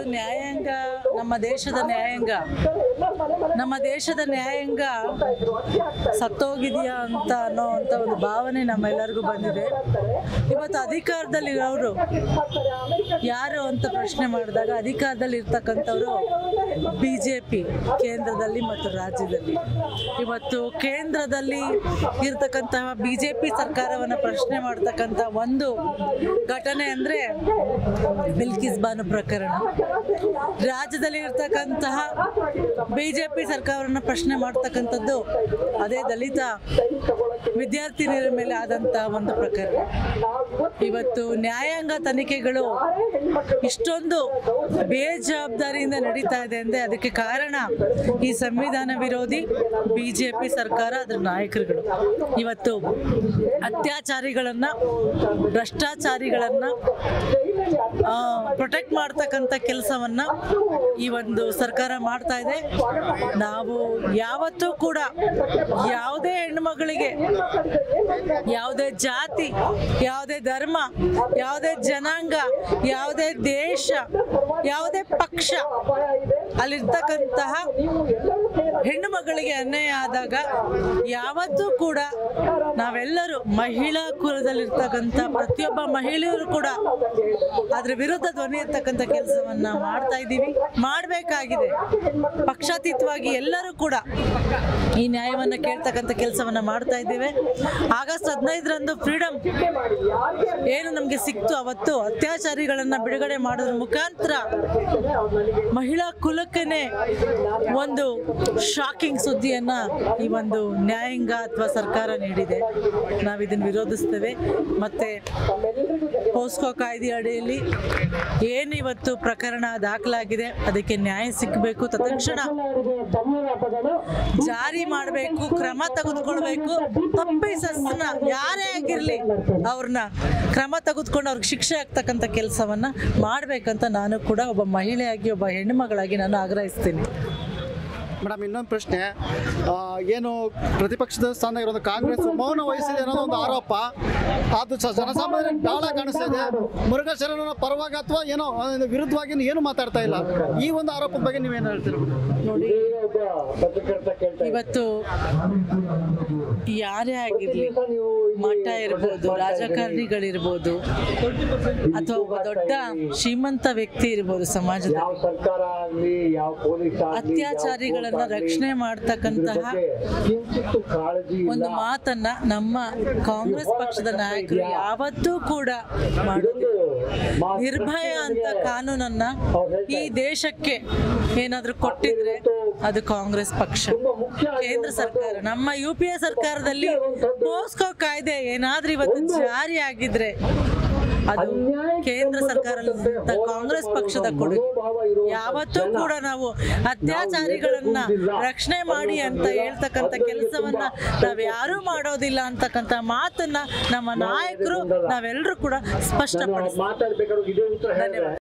ನ್ಯಾಯಾಂಗ ನಮ್ಮ ದೇಶದ ನ್ಯಾಯಾಂಗ ನಮ್ಮ ದೇಶದ ನ್ಯಾಯಾಂಗ ಸತ್ತೋಗಿದೆಯಾ ಅಂತ ಅನ್ನೋ ಅಂತ ಒಂದು ಭಾವನೆ ನಮ್ಮೆಲ್ಲರಿಗೂ ಬಂದಿದೆ ಇವತ್ತು ಅಧಿಕಾರದಲ್ಲಿರೋರು ಯಾರು ಅಂತ ಪ್ರಶ್ನೆ ಮಾಡಿದಾಗ ಅಧಿಕಾರದಲ್ಲಿ ಇರ್ತಕ್ಕಂಥವ್ರು ಬಿ ಜೆ ಪಿ ಕೇಂದ್ರದಲ್ಲಿ ಮತ್ತು ರಾಜ್ಯದಲ್ಲಿ ಇವತ್ತು ಕೇಂದ್ರದಲ್ಲಿ ಇರ್ತಕ್ಕಂತಹ ಬಿ ಜೆ ಪಿ ಸರ್ಕಾರವನ್ನು ಪ್ರಶ್ನೆ ಮಾಡ್ತಕ್ಕಂಥ ಒಂದು ಘಟನೆ ಅಂದರೆ ಬಿಲ್ಕಿಸ್ ಬಾನು ಪ್ರಕರಣ ರಾಜ್ಯದಲ್ಲಿ ಇರ್ತಕ್ಕಂತಹ ಬಿ ಜೆ ಪಿ ಸರ್ಕಾರವನ್ನು ಪ್ರಶ್ನೆ ಮಾಡ್ತಕ್ಕಂಥದ್ದು ಅದೇ ದಲಿತ ವಿದ್ಯಾರ್ಥಿನಿಯರ ಮೇಲೆ ಆದಂತಹ ಒಂದು ಪ್ರಕರಣ ಇವತ್ತು ನ್ಯಾಯಾಂಗ ತನಿಖೆಗಳು ಇಷ್ಟೊಂದು ಬೇಜವಾಬ್ದಾರಿಯಿಂದ ನಡೀತಾ ಇದೆ ಅಂದರೆ ಅದಕ್ಕೆ ಕಾರಣ ಈ ಸಂವಿಧಾನ ವಿರೋಧಿ ಬಿ ಜೆ ಪಿ ಸರ್ಕಾರ ಅದರ ನಾಯಕರುಗಳು ಇವತ್ತು ಅತ್ಯಾಚಾರಿಗಳನ್ನ ಭ್ರಷ್ಟಾಚಾರಿಗಳನ್ನ ಪ್ರೊಟೆಕ್ಟ್ ಮಾಡ್ತಕ್ಕಂಥ ಕೆಲಸವನ್ನ ಈ ಒಂದು ಸರ್ಕಾರ ಮಾಡ್ತಾ ಇದೆ ನಾವು ಯಾವತ್ತೂ ಕೂಡ ಯಾವುದೇ ಹೆಣ್ಮಗಳಿಗೆ ಯಾವುದೇ ಜಾತಿ ಯಾವುದೇ ಧರ್ಮ ಯಾವುದೇ ಜನಾಂಗ ಯಾವುದೇ ದೇಶ ಯಾವುದೇ ಪಕ್ಷ ಅಲ್ಲಿರ್ತಕ್ಕಂತಹ ಹೆಣ್ಣು ಮಗಳಿಗೆ ಅನ್ಯಾಯ ಆದಾಗ ಯಾವತ್ತೂ ಕೂಡ ನಾವೆಲ್ಲರೂ ಮಹಿಳಾ ಕುಲದಲ್ಲಿರ್ತಕ್ಕಂಥ ಪ್ರತಿಯೊಬ್ಬ ಮಹಿಳೆಯರು ಕೂಡ ಅದ್ರ ವಿರುದ್ಧ ಧ್ವನಿ ಎತ್ತಕ್ಕಂಥ ಕೆಲಸವನ್ನ ಮಾಡ್ತಾ ಇದ್ದೀವಿ ಮಾಡಬೇಕಾಗಿದೆ ಪಕ್ಷಾತೀತವಾಗಿ ಎಲ್ಲರೂ ಕೂಡ ಈ ನ್ಯಾಯವನ್ನು ಕೇಳ್ತಕ್ಕಂಥ ಕೆಲಸವನ್ನ ಮಾಡ್ತಾ ಇದ್ದೇವೆ ಆಗಸ್ಟ್ ಹದಿನೈದರಂದು ಫ್ರೀಡಮ್ ಏನು ನಮಗೆ ಸಿಕ್ತು ಅವತ್ತು ಅತ್ಯಾಚಾರಿಗಳನ್ನ ಬಿಡುಗಡೆ ಮಾಡೋದ್ರ ಮುಖಾಂತರ ಮಹಿಳಾ ಕುಲಕ್ಕೇನೆ ಒಂದು ಶಾಕಿಂಗ್ ಸುದ್ದಿಯನ್ನ ಈ ಒಂದು ನ್ಯಾಯಾಂಗ ಅಥವಾ ಸರ್ಕಾರ ನೀಡಿದೆ ನಾವು ಇದನ್ನು ವಿರೋಧಿಸ್ತೇವೆ ಮತ್ತೆ ಪೋಸ್ಕೋ ಕಾಯ್ದೆ ಅಡಿಯಲ್ಲಿ ಏನು ಇವತ್ತು ಪ್ರಕರಣ ದಾಖಲಾಗಿದೆ ಅದಕ್ಕೆ ನ್ಯಾಯ ಸಿಕ್ಕಬೇಕು ತತ್ಕ್ಷಣ ಜಾರಿ ಮಾಡಬೇಕು ಕ್ರಮ ತೆಗೆದುಕೊಳ್ಬೇಕು ತಪ್ಪಿಸನ್ನ ಯಾರೇ ಆಗಿರಲಿ ಅವ್ರನ್ನ ಕ್ರಮ ತೆಗೆದುಕೊಂಡು ಅವ್ರಿಗೆ ಶಿಕ್ಷೆ ಆಗ್ತಕ್ಕಂಥ ಕೆಲಸವನ್ನ ಮಾಡಬೇಕಂತ ನಾನು ಕೂಡ ಒಬ್ಬ ಮಹಿಳೆಯಾಗಿ ಒಬ್ಬ ಹೆಣ್ಣುಮಗಳಾಗಿ ನಾನು ಆಗ್ರಹಿಸ್ತೀನಿ ಮೇಡಮ್ ಇನ್ನೊಂದು ಪ್ರಶ್ನೆ ಆ, ಏನು ಪ್ರತಿಪಕ್ಷದ ಸ್ಥಾನ ಇರೋದು ಕಾಂಗ್ರೆಸ್ ಮೌನ ವಹಿಸಿದೆ ಅನ್ನೋದು ಒಂದು ಆರೋಪ ಅದು ಸ- ಜನಸಾಮಾನ್ಯರಿಗೆ ಗಾಳ ಕಾಣಿಸ್ತಾ ಇದೆ ಮುರುಘಾಶರಣನ ಪರವಾಗಿ ಅಥವಾ ಏನೋ ಅದ್ರ ವಿರುದ್ಧವಾಗಿ ಏನು ಮಾತಾಡ್ತಾ ಇಲ್ಲ ಈ ಒಂದು ಆರೋಪದ ಬಗ್ಗೆ ನೀವೇನು ಹೇಳ್ತೀರ ನೋಡಿ ಇವತ್ತು ಯಾರೇ ಆಗಿರಲಿ ಮಠ ಇರ್ಬೋದು ರಾಜಕಾರಣಿಗಳಿರ್ಬೋದು ಅಥವಾ ಒಬ್ಬ ದೊಡ್ಡ ಶ್ರೀಮಂತ ವ್ಯಕ್ತಿ ಇರ್ಬೋದು ಸಮಾಜದಲ್ಲಿ ಸರ್ಕಾರ ಆಗ್ಲಿ ಯಾವ ಪೊಲೀಸ್ ಆಗ್ಲಿ, ಅತ್ಯಾಚಾರಿಗಳನ್ನ ಯಾವ ಕೋರ್ಟ್ ರಕ್ಷಣೆ ಮಾಡ್ತಕ್ಕಂತಹ ಆಗ್ಲಿ, ಕಿಂಚಿತ್ತೂ ಕಾಳಜಿ ಇಲ್ಲ. ಒಂದು ಮಾತನ್ನ ನಮ್ಮ ಕಾಂಗ್ರೆಸ್ ಪಕ್ಷದ ನಾಯಕರು ಯಾವತ್ತೂ ಕೂಡ ಮಾಡೋದಿಲ್ಲ ನಿರ್ಭಯ ಅಂತ ಕಾನೂನನ್ನ ಈ ದೇಶಕ್ಕೆ ಏನಾದ್ರೂ ಕೊಟ್ಟಿದ್ರೆ ಅದು ಕಾಂಗ್ರೆಸ್ ಪಕ್ಷ ಕೇಂದ್ರ ಸರ್ಕಾರ ನಮ್ಮ ಯು ಪಿ ಎ ಸರ್ಕಾರದಲ್ಲಿ ಪೋಸ್ಕೋ ಕಾಯ್ದೆ ಏನಾದ್ರೂ ಇವತ್ತು ಜಾರಿ ಆಗಿದ್ರೆ ಅದು ಕೇಂದ್ರ ಸರ್ಕಾರದ ಕಾಂಗ್ರೆಸ್ ಪಕ್ಷದ ಕೊಡುಗೆ ಯಾವತ್ತೂ ಕೂಡ ನಾವು ಅತ್ಯಾಚಾರಿಗಳನ್ನ ರಕ್ಷಣೆ ಮಾಡಿ ಅಂತ ಹೇಳ್ತಕ್ಕಂಥ ಕೆಲಸವನ್ನ ನಾವ್ ಯಾರೂ ಮಾಡೋದಿಲ್ಲ ಅಂತಕ್ಕಂಥ ಮಾತನ್ನ ನಮ್ಮ ನಾಯಕರು ನಾವೆಲ್ಲರೂ ಕೂಡ ಸ್ಪಷ್ಟಪಡಿಸ್ತೀವಿ ಮಾತಾಡ್ಬೇಕಾದ್ರೆ ಇದೇ ಉತ್ತರ ಧನ್ಯವಾದ